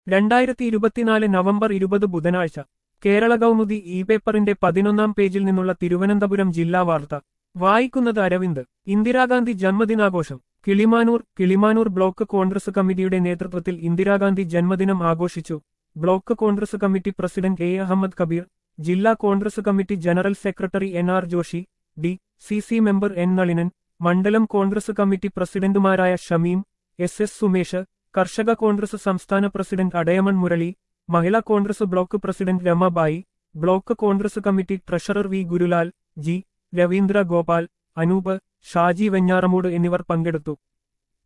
രണ്ടായിരത്തി ഇരുപത്തിനാല് നവംബർ ഇരുപത് ബുധനാഴ്ച കേരള കൗമുദി ഇ പേപ്പറിന്റെ പതിനൊന്നാം പേജിൽ നിന്നുള്ള തിരുവനന്തപുരം ജില്ലാ വാർത്ത വായിക്കുന്നത് അരവിന്ദ് ഇന്ദിരാഗാന്ധി ജന്മദിനാഘോഷം കിളിമാനൂർ കിളിമാനൂർ ബ്ലോക്ക് കോൺഗ്രസ് കമ്മിറ്റിയുടെ നേതൃത്വത്തിൽ ഇന്ദിരാഗാന്ധി ജന്മദിനം ആഘോഷിച്ചു block Congress committee president A Ahammed Kabeer ജില്ലാ Congress committee general secretary N R Joshi D C C member N Nalinan മണ്ഡലം കോൺഗ്രസ് കമ്മിറ്റി പ്രസിഡന്റുമാരായ ഷമീം എസ് എസ് സുമേഷ് കർഷക കോൺഗ്രസ് സംസ്ഥാന president Adayaman Murali Mahila Congress block president Ramabai block Congress committee treasurer V Gurulal G Raveendra Gopal Anoop Shaji Venjaramoodu എന്നിവർ പങ്കെടുത്തു